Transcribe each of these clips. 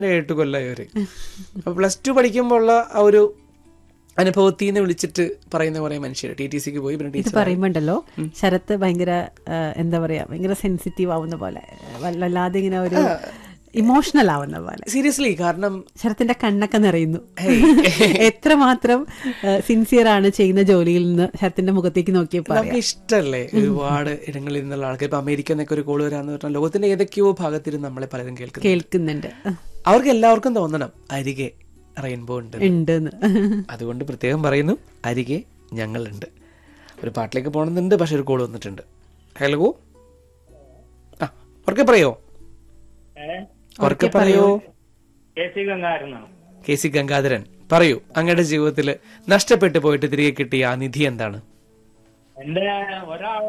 എട്ട് കൊല്ലമായി അവര് അപ്പൊ പ്ലസ് ടു പഠിക്കുമ്പോൾ ഉള്ള ആ ഒരു അനുഭവത്തിൽ നിന്ന് വിളിച്ചിട്ട് പറയുന്ന കുറെ മനുഷ്യർ ടി ടി സിക്ക് പോയി പിന്നെ ഇത് ടീച്ചർ പറയുമ്പോണ്ടല്ലോ ശരത്ത് ഭയങ്കര ആ, എന്താ പറയാ ഭയങ്കര സെൻസിറ്റീവ് ആവുന്ന പോലെ വല്ലാതെ ഇങ്ങനെ ഒരു ഇമോഷണൽ ആവുന്ന പോലെ സീരിയസ്ലി കാരണം ശരത്തിന്റെ കണ്ണൊക്കെ നിറയുന്നു എത്രമാത്രം സിൻസിയർ ആണ് ചെയ്യുന്ന ജോലിയിൽ നിന്ന് ശരത്തിന്റെ മുഖത്തേക്ക് നോക്കിയപ്പോൾ നമുക്ക് ഇഷ്ടമല്ലേ ഒരുപാട് ഇടങ്ങളിൽ നിന്നുള്ള ആൾക്കാർ ഇപ്പൊ അമേരിക്ക എന്നൊക്കെ ഒരു കോള് വരാന്ന് പറഞ്ഞാൽ ലോകത്തിന്റെ ഏതൊക്കെയോ ഭാഗത്തിരുന്ന് നമ്മളെ പലരും കേൾക്കുന്നു കേൾക്കുന്നുണ്ട് അവർക്ക് എല്ലാവർക്കും തോന്നണം അരികെ റെയിൻബോ ഉണ്ട് ഉണ്ടെന്ന് അതുകൊണ്ട് പ്രത്യേകം പറയുന്നു അരികെ ഞങ്ങളുണ്ട് ഒരു പാട്ടിലേക്ക് പോകണമെന്നുണ്ട് പക്ഷെ ഒരു കോൾ വന്നിട്ടുണ്ട് ഹലോ ആ ഉറക്കെ പറയോ ഉറക്കെ പറയോ കെ സി ഗംഗാരനാണ് കെ സി ഗംഗാധരൻ പറയൂ അങ്ങയുടെ ജീവിതത്തിൽ നഷ്ടപ്പെട്ടു പോയിട്ട് തിരികെ കിട്ടിയ ആ നിധി എന്താണ് എന്റെ ഒരാൾ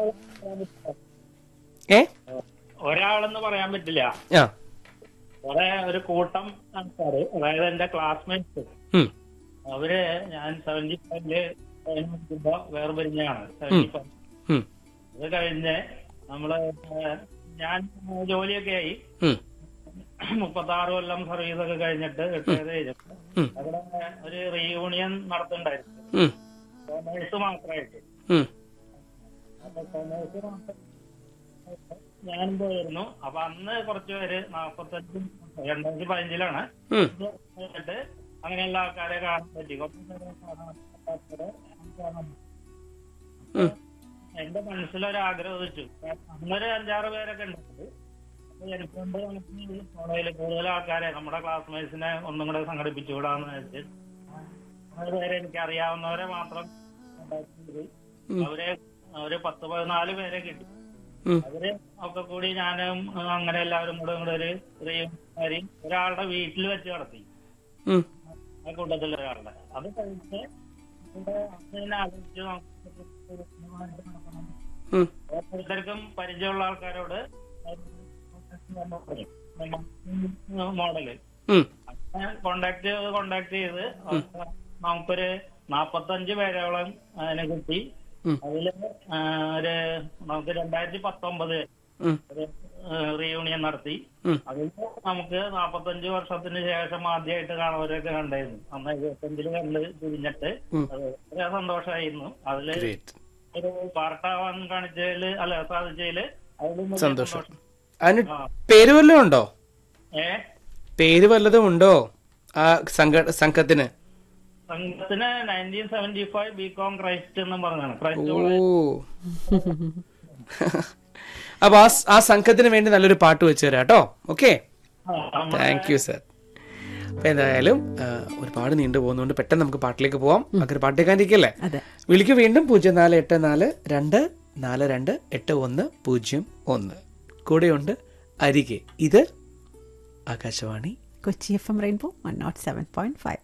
ഏ ഒരാളെന്ന് പറയാൻ പറ്റില്ല ആ കുറെ ഒരു കൂട്ടം ആൾക്കാര് അതായത് എന്റെ ക്ലാസ്മേറ്റ്സ് ഉം, അവര് ഞാൻ സെവന്റി ഫൈവില് പഠിക്കുമ്പോ വേർപിരിഞ്ഞാണ് സെവന്റി ഫൈവ് ഉം, അത് കഴിഞ്ഞ് നമ്മള് ഏഹ്, ഞാൻ ജോലിയൊക്കെ ആയി ഉം, മുപ്പത്തി ആറ് കൊല്ലം സർവീസ് ഒക്കെ കഴിഞ്ഞിട്ട് റിട്ടയർ ചെയ്തിട്ട് ഉം. അവിടെ ഒരു റീയൂണിയൻ നടത്തുന്നുണ്ടായിരുന്നു ഉം, കോമേഴ്സ് മാത്രമായിട്ട് ഉം, അപ്പൊ കോമേഴ്സ് മാത്രം ഞാനും പോയിരുന്നു അപ്പൊ അന്ന് കുറച്ച് പേര് നാപ്പത്തഞ്ചും രണ്ടായിരത്തി പതിനഞ്ചിലാണ് ഉം, എന്നിട്ട് അങ്ങനെയുള്ള ആൾക്കാരെ കാണാൻ പറ്റി കുറച്ച് പേരെ കാണാൻ പറ്റാത്തവരെ കാണാൻ പറ്റി. ഉം. എന്റെ മനസ്സിലൊരു ആഗ്രഹം വെച്ചു അന്നൊരു അഞ്ചാറ് പേരൊക്കെ ഉണ്ട് അപ്പൊ എനിക്കൊണ്ട് നമുക്ക് കോളേജിൽ കൂടുതൽ ആൾക്കാരെ നമ്മുടെ ക്ലാസ്മേറ്റ്സിനെ ഒന്നും കൂടെ സംഘടിപ്പിച്ചുകൂടാന്ന് വെച്ച് അത് പേരെ എനിക്ക് അറിയാവുന്നവരെ മാത്രം contact ചെയ്ത് അവരെ ഒരു പത്ത് പതിനാല് പേരെ കിട്ടി ഉം. അവര് ഒക്കെ കൂടി ഞാനും അഹ് അങ്ങനെ എല്ലാവരും കൂടെ കൂടെ ഒരു കാര്യം ഒരാളുടെ വീട്ടിൽ വെച്ച് നടത്തി ഉം, ആ കൂട്ടത്തിൽ ഒരാളുടെ അത് കഴിച്ച് ഇവിടെ അന്ന് ആലോചിച്ചു നമുക്ക് നടത്തണം. ഉം, ഓരോരുത്തർക്കും പരിചയമുള്ള ആൾക്കാരോട് മോഡല് ഉം, കോണ്ടാക്ട് കോണ്ടാക്ട് ചെയ്ത് നമുക്കൊരു നാപ്പത്തഞ്ച് പേരോളം അതിനെ കിട്ടി ഉം. അതില് ആ, ഒരു നമുക്ക് രണ്ടായിരത്തി പത്തൊമ്പത് ഉം, ഒരു റീയൂണിയൻ നടത്തി ഉം. അതിൽ നമുക്ക് നാപ്പത്തഞ്ച് വർഷത്തിന് ശേഷം ആദ്യമായിട്ട് കാണുന്നവരൊക്കെ കണ്ടായിരുന്നു അന്ന് എഴുപത്തഞ്ചില് കണ്ട് തിരിഞ്ഞിട്ട് ഉം. അത് വളരെ സന്തോഷമായിരുന്നു അതില് great. ഒരു പാർട്ടാവാൻ കാണിച്ചതില് അല്ല സാധിച്ചതില് അതിലും വലിയ സന്തോഷം അതിന് പേര് വല്ലതും ഉണ്ടോ ഏ പേര് വല്ലതും ഉണ്ടോ ആ സംഘ സംഘത്തിന് സംഘത്തിന് nineteen seventy five B com Christ എന്നും പറഞ്ഞാണ് ക്രൈസ്റ്റ് ഓ കോളേജ് അപ്പൊ ആ സ്- ആ സംഘത്തിന് വേണ്ടി നല്ലൊരു പാട്ട് വെച്ച് തരാം കേട്ടോ ഓക്കെ ആ, നമ്മുടെ താങ്ക് യു സർ അപ്പൊ എന്തായാലും ആ, ഒരുപാട് നീണ്ടു പോകുന്നതുകൊണ്ട് പെട്ടെന്ന് നമുക്ക് പാട്ടിലേക്ക് പോവാം അങ്ങനെ പാട്ട് കേൾക്കാനിരിക്കല്ലേ അതെ വിളിക്കൂ വീണ്ടും പൂജ്യം നാല് എട്ട് നാല് രണ്ട് നാല് രണ്ട് എട്ട് ഒന്ന് പൂജ്യം ഒന്ന് കൂടെയുണ്ട് അരികെ ഇത് Akashvani Kochi F M rainbow one nought seven point five